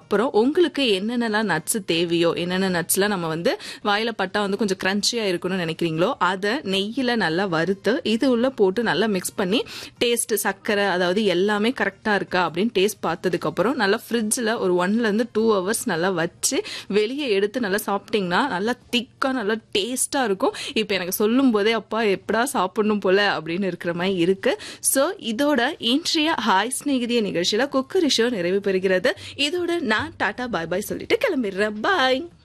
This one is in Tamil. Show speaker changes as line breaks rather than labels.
அப்புறம் உங்களுக்கு என்னென்னலாம் நட்ஸ் தேவையோ என்னென்ன நட்ஸ்லாம் நம்ம வந்து வாயில பட்டா வந்து கொஞ்சம் கிரன்ச்சியா இருக்கணும்னு நினைக்கிறீங்களோ அதை நெய்யில நல்லா வறுத்து இது உள்ள போட்டு நல்லா மிக்ஸ் பண்ணி டேஸ்ட் சர்க்கரை அதாவது எல்லாமே கரெக்டா இருக்கா அப்படின்னு டேஸ்ட் பார்த்ததுக்கு அப்புறம் நல்லா ஃப்ரிட்ஜில் ஒரு ஒன்ல இருந்து டூ ஹவர்ஸ் நல்லா வச்சு வெளியே எடுத்து நல்லா சாப்பிட்டீங்கன்னா நல்லா திக்கா நல்லா டேஸ்டா இருக்கும் இப்போ எனக்கு சொல்லும் போதே அப்பா எப்படா சாப்பிடணும் போல அப்படின்னு இருக்கிற மாதிரி இருக்கு ஸோ இதோட இன்றைய ஹாய் ஸ்நேகிதிய நிகழ்ச்சியில குக்கரி ஷோ நிறைவு பெறுகிறது இதோட நான் டாடா பாய் பாய் சொல்லிட்டு கிளம்பிடுறேன் பாய்